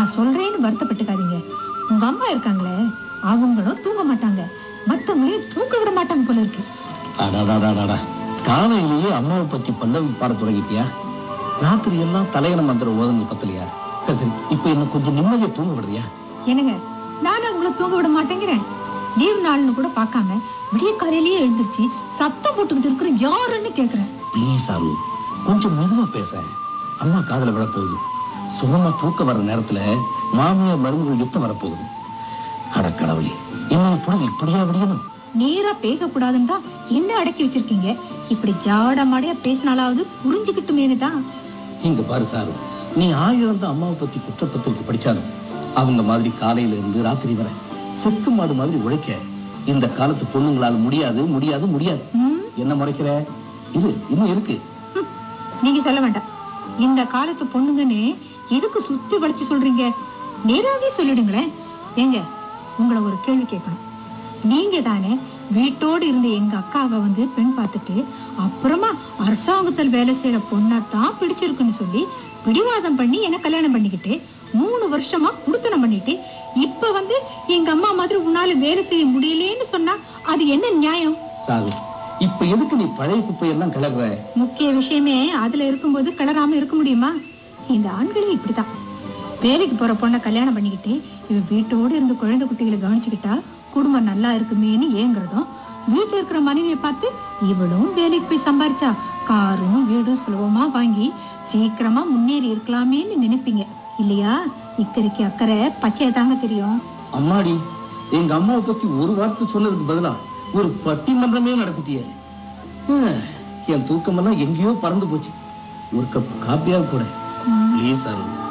நான் சொல்றேன்னு வருத்தப்பட்டுக்காதீங்க உங்க அம்மா இருக்காங்களே அவங்களும் தூங்க மாட்டாங்க மத்தவங்களையும் தூங்க விட மாட்டாங்க போல இருக்கு அடாடாடாடாடா காலையிலேயே அம்மாவை பத்தி பல்லவி பாட தொடங்கிட்டியா ராத்திரி எல்லாம் தலையண மந்திரம் ஓதுங்க பத்தலையா சரி சரி இப்ப என்ன கொஞ்சம் நிம்மதியா தூங்க விடுறியா என்னங்க நானும் உங்களை தூங்க விட மாட்டேங்கிறேன் லீவ் நாள்னு கூட பார்க்காம விடிய காலையிலேயே எழுந்திருச்சு சத்தம் போட்டுக்கிட்டு இருக்கிற யாருன்னு கேக்குறேன் ப்ளீஸ் அரு கொஞ்சம் மெதுவா பேச அம்மா காதுல விழ போகுது சுகமா தூக்க வர நேரத்துல மாமியார் மருமகள் யுத்தம் வரப்போகுது அட கடவுளே என்ன பொழுது இப்படியா விடியணும் நேரா பேசக்கூடாதுன்னு தான் என்ன அடக்கி வச்சிருக்கீங்க இப்படி ஜாட மாடையா பேசினாலாவது புரிஞ்சுக்கிட்டுமேனு தான் இங்க பாரு சாரு நீ ஆயிரம் தான் அம்மாவை பத்தி குற்றப்பத்திரிக்கை படிச்சாலும் அவங்க மாதிரி காலையில இருந்து ராத்திரி வரை செக்கு மாடு மாதிரி உழைக்க இந்த காலத்து பொண்ணுங்களால முடியாது முடியாது முடியாது ம், என்ன முறைக்கிற இது இன்னும் இருக்கு ம், நீங்க சொல்ல வேண்டாம் இந்த காலத்து பொண்ணுங்கன்னு எதுக்கு சுத்தி வளைச்சு சொல்றீங்க நேராவே சொல்லிடுங்களேன் ஏங்க உங்களை ஒரு கேள்வி கேட்கணும் நீங்க தானே வீட்டோடு இருந்த எங்க அக்காவை வந்து பெண் பார்த்துட்டு அப்புறமா அரசாங்கத்தில் வேலை செய்யற பொண்ணத்தான் பிடிச்சிருக்குன்னு சொல்லி பிடிவாதம் பண்ணி என்ன கல்யாணம் பண்ணிக்கிட்டு மூணு வருஷமா குடுத்தனம் பண்ணிட்டு இப்ப வந்து எங்க அம்மா மாதிரி உன்னால வேலை செய்ய முடியலேன்னு சொன்னா அது என்ன நியாயம் சாரு இப்ப எதுக்கு நீ பழைய குப்பையெல்லாம் கிளற முக்கிய விஷயமே அதுல இருக்கும்போது கிளறாம இருக்க முடியுமா இந்த ஆண்களே இப்படிதான் வேலைக்கு போற பொண்ணை கல்யாணம் பண்ணிக்கிட்டு இவ வீட்டோட இருந்து குழந்தை குட்டிகளை கவனிச்சுக்கிட்டா குடும்பம் நல்லா இருக்குமேன்னு ஏங்குறதும் வீட்டுல இருக்கிற மனைவியை பார்த்து இவளும் வேலைக்கு போய் சம்பாரிச்சா காரும் வீடும் சுலபமா வாங்கி சீக்கிரமா முன்னேறி இருக்கலாமேன்னு நினைப்பீங்க இல்லையா இக்கரைக்கு அக்கறை பச்சையை தாங்க தெரியும் அம்மாடி எங்க அம்மாவை பத்தி ஒரு வார்த்தை சொன்னதுக்கு பதிலா ஒரு பட்டிமன்றமே நடத்திட்டியே ஹம், என் தூக்கமெல்லாம் எங்கேயோ பறந்து போச்சு ஒரு கப் காப்பியா கூட ப்ளீஸ் சாரு